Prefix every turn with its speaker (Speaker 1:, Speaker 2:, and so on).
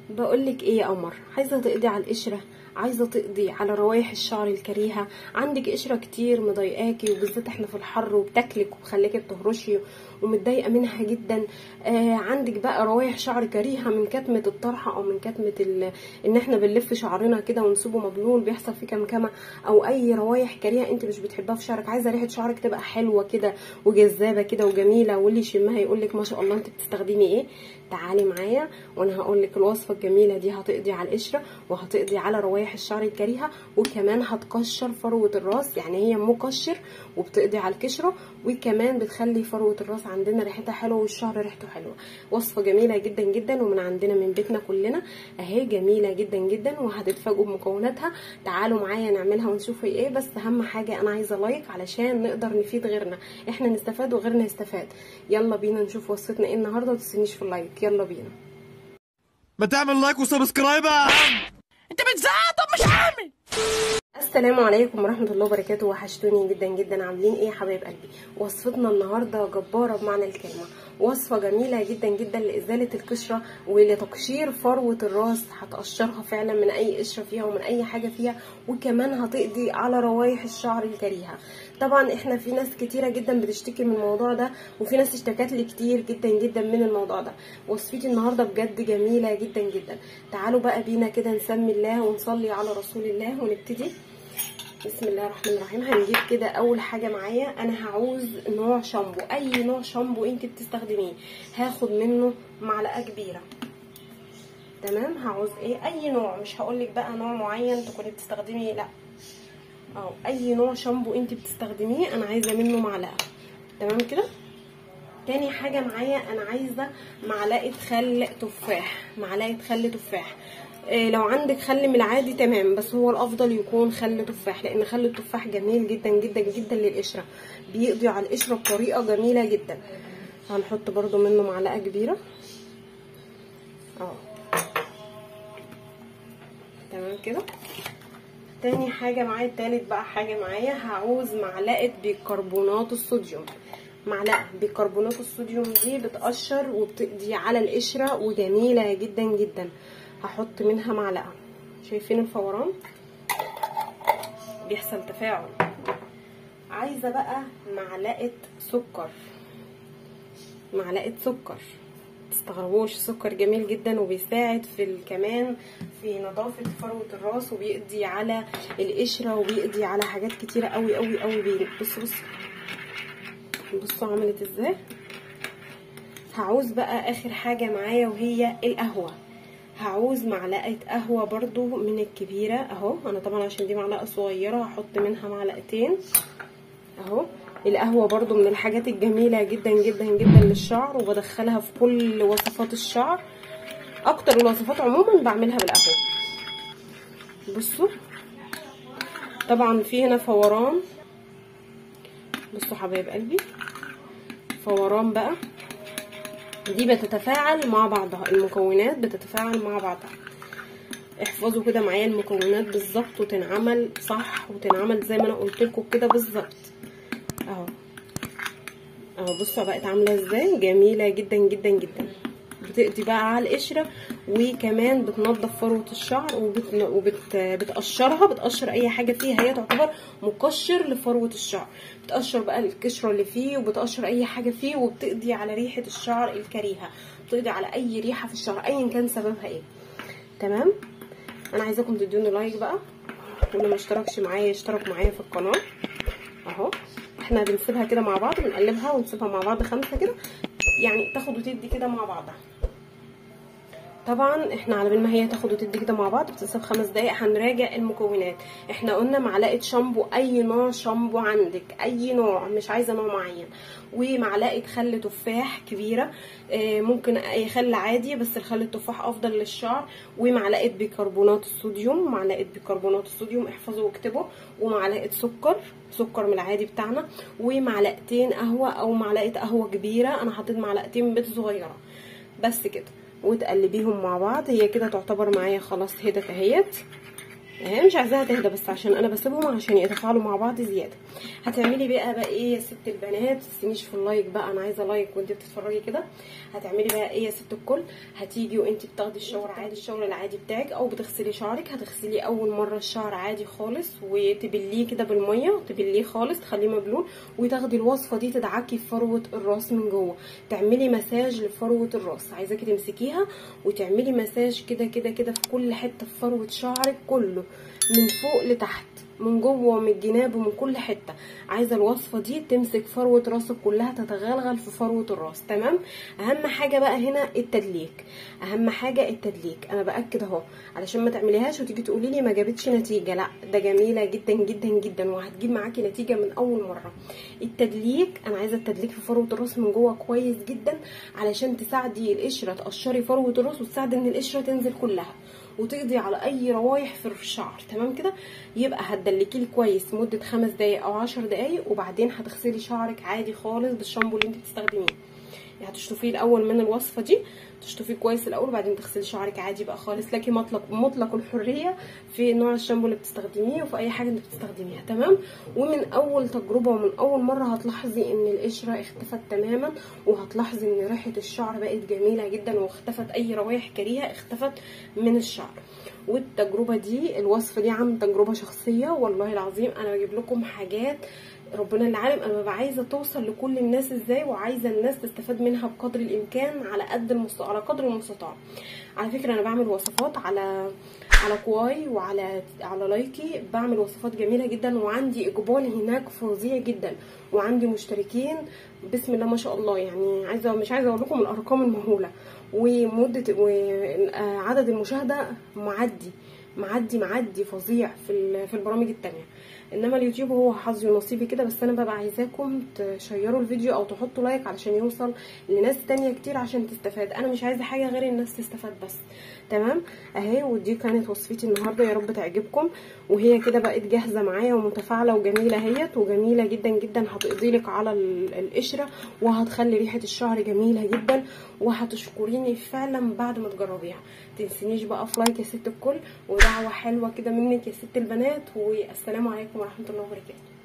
Speaker 1: بقولك ايه يا قمر عايزه تقضي على القشره عايزه تقضي على روايح الشعر الكريهه عندك قشره كتير مضايقاكي وبالذات احنا في الحر وبتاكلك وبخليكي بتهرشي ومتضايقه منها جدا آه عندك بقى روايح شعر كريهه من كتمه الطرحه او من كتمه ال... ان احنا بنلف شعرنا كده ونسيبه مبلول بيحصل فيه كمكمه او اي روايح كريهه انت مش بتحبها في شعرك عايزه ريحه شعرك تبقى حلوه كده وجذابه كده وجميله واللي يشمها يقول لك ما شاء الله انت بتستخدمي ايه تعالي معايا وانا هقول لك الوصفه الجميله دي هتقضي على القشره وهتقضي على روايح الشعر الكريهه وكمان هتقشر فروه الراس يعني هي مقشر وبتقضي على القشره وكمان بتخلي فروه الراس عندنا ريحتها حلوه والشعر ريحته حلوه وصفه جميله جدا جدا ومن عندنا من بيتنا كلنا اهي جميله جدا جدا وهتتفاجئوا بمكوناتها تعالوا معايا نعملها ونشوف هي ايه بس اهم حاجه انا عايزه لايك علشان نقدر نفيد غيرنا احنا نستفاد وغيرنا يستفاد يلا بينا نشوف وصفتنا ايه النهارده وتنسونيش في اللايك يلا بينا
Speaker 2: ما تعمل لايك وسبسكرايب يا عم
Speaker 3: انت بتزعق طب مش عامل
Speaker 1: السلام عليكم ورحمة الله وبركاته وحشتوني جدا جدا عاملين ايه يا حبايب قلبي وصفتنا النهاردة جبارة بمعنى الكلمة وصفة جميلة جدا جدا لإزالة القشرة ولتقشير فروة الراس هتقشرها فعلا من أي قشرة فيها ومن أي حاجة فيها وكمان هتقضي على روايح الشعر الكريهة طبعا احنا في ناس كتيرة جدا بتشتكي من الموضوع ده وفي ناس اشتكت لي كتير جدا جدا من الموضوع ده وصفتي النهاردة بجد جميلة جدا جدا تعالوا بقى بينا كده نسمي الله ونصلي على رسول الله ونبتدي بسم الله الرحمن الرحيم هنجيب كده اول حاجه معايا انا هعوز نوع شامبو اي نوع شامبو انت بتستخدميه هاخد منه معلقه كبيره تمام هعوز ايه اي نوع مش هقولك بقى نوع معين تكوني بتستخدمي لا اهو اي نوع شامبو انت بتستخدميه انا عايزه منه معلقه تمام كده تاني حاجه معايا انا عايزه معلقه خل تفاح معلقه خل تفاح إيه لو عندك خل من العادي تمام بس هو الافضل يكون خل تفاح لان خل التفاح جميل جدا جدا جدا للقشره بيقضي على القشره بطريقه جميله جدا هنحط برضو منه معلقه كبيره اه تمام كده تاني حاجه معايا تالت بقى حاجه معايا هعوز معلقه بيكربونات الصوديوم معلقه بيكربونات الصوديوم دي بتقشر وبتقضي على القشره وجميله جدا جدا هحط منها معلقه شايفين الفوران بيحصل تفاعل عايزه بقى معلقه سكر معلقه سكر تستغربوش السكر جميل جدا وبيساعد في كمان في نظافه فروه الراس وبيقضي على القشره وبيقضي على حاجات كتيره قوي قوي قوي بيه بصوا بصوا بصوا عملت ازاي هعوز بقى اخر حاجه معايا وهي القهوه هعوز معلقه قهوه برضو من الكبيره اهو انا طبعا عشان دي معلقه صغيره هحط منها معلقتين اهو القهوه برضو من الحاجات الجميله جدا جدا جدا للشعر وبدخلها في كل وصفات الشعر اكتر الوصفات عموما بعملها بالقهوه بصوا طبعا في هنا فوران بصوا حبايب قلبي فوران بقى دي بتتفاعل مع بعضها المكونات بتتفاعل مع بعضها احفظوا كده معايا المكونات بالظبط وتنعمل صح وتنعمل زي ما انا قلت لكم كده بالظبط اهو اهو بصوا بقت عامله ازاي جميله جدا جدا جدا بتقضي بقى على القشره وكمان بتنظف فروه الشعر وبت... وبت... بتقشرها بتقشر اي حاجه فيها هي تعتبر مقشر لفروه الشعر بتقشر بقى القشره اللي فيه وبتقشر اي حاجه فيه وبتقضي على ريحه الشعر الكريهه بتقضي على اي ريحه في الشعر ايا كان سببها ايه تمام انا عايزاكم تدوني لايك بقى واللي ما اشتركش معايا يشترك معايا في القناه اهو احنا بنسيبها كده مع بعض بنقلبها ونسيبها مع بعض خمسه كده يعني تاخد وتدي كده مع بعضها طبعا احنا على بال ما هي تاخد وتدي كده مع بعض بتسيب خمس دقايق هنراجع المكونات احنا قلنا معلقه شامبو اي نوع شامبو عندك اي نوع مش عايزه نوع معين ومعلقه خل تفاح كبيره اه ممكن اي خل عادي بس الخل التفاح افضل للشعر ومعلقه بيكربونات الصوديوم معلقه بيكربونات الصوديوم احفظوا واكتبوا ومعلقه سكر سكر من العادي بتاعنا ومعلقتين قهوه او معلقه قهوه كبيره انا حطيت معلقتين بيض صغيره بس كده وتقلبيهم مع بعض هي كده تعتبر معايا خلاص هدت اهيت اهي مش عايزاها تهدى بس عشان انا بسيبهم عشان يتفاعلوا مع بعض زياده هتعملي بقى بقى ايه يا ست البنات تستنيش في اللايك بقى انا عايزه لايك وانت بتتفرجي كده هتعملي بقى ايه يا ست الكل هتيجي وانت بتاخدي الشاور عادي الشاور العادي بتاعك او بتغسلي شعرك هتغسلي اول مره الشعر عادي خالص وتبليه كده بالميه تبليه خالص تخليه مبلول وتاخدي الوصفه دي تدعكي في فروه الراس من جوه تعملي مساج لفروه الراس عايزاكي تمسكيها وتعملي مساج كده كده كده في كل حته في فروه شعرك كله من فوق لتحت من جوه ومن الجناب ومن كل حته عايزه الوصفه دي تمسك فروه راسك كلها تتغلغل في فروه الراس تمام اهم حاجه بقى هنا التدليك اهم حاجه التدليك انا باكد اهو علشان ما تعمليهاش وتيجي تقولي لي ما جابتش نتيجه لا ده جميله جدا جدا جدا وهتجيب معاكي نتيجه من اول مره التدليك انا عايزه التدليك في فروه الراس من جوه كويس جدا علشان تساعدي القشره تقشري فروه الراس وتساعدي ان القشره تنزل كلها وتقضي على اي روايح في الشعر تمام كده يبقى هتدلكيه كويس مده خمس دقايق او عشر دقايق وبعدين هتغسلي شعرك عادي خالص بالشامبو اللي انت بتستخدميه يعني هتشطفيه الاول من الوصفه دي تشطفيه كويس الاول وبعدين تغسلي شعرك عادي بقى خالص لكن مطلق مطلق الحريه في نوع الشامبو اللي بتستخدميه وفي اي حاجه انت بتستخدميها تمام ومن اول تجربه ومن اول مره هتلاحظي ان القشره اختفت تماما وهتلاحظي ان ريحه الشعر بقت جميله جدا واختفت اي روايح كريهه اختفت من الشعر والتجربه دي الوصفه دي عن تجربه شخصيه والله العظيم انا بجيب لكم حاجات ربنا اللي عالم انا ببقى عايزه توصل لكل الناس ازاي وعايزه الناس تستفاد منها بقدر الامكان على قد المست... على قدر المستطاع على فكره انا بعمل وصفات على على كواي وعلى على لايكي بعمل وصفات جميله جدا وعندي اقبال هناك فظيع جدا وعندي مشتركين بسم الله ما شاء الله يعني عايزه مش عايزه اقول لكم الارقام المهوله ومده وعدد المشاهده معدي معدي معدي فظيع في في البرامج التانية انما اليوتيوب هو حظي ونصيبي كده بس انا ببقى عايزاكم تشيروا الفيديو او تحطوا لايك علشان يوصل لناس تانية كتير عشان تستفاد انا مش عايزه حاجه غير الناس تستفاد بس تمام اهي ودي كانت وصفتي النهارده يا رب تعجبكم وهي كده بقت جاهزه معايا ومتفاعله وجميله اهيت وجميله جدا جدا هتقضي لك على القشره وهتخلي ريحه الشعر جميله جدا وهتشكريني فعلا بعد ما تجربيها تنسينيش بقى في لايك يا ست الكل ودعوه حلوه كده منك يا ست البنات والسلام عليكم ورحمه الله وبركاته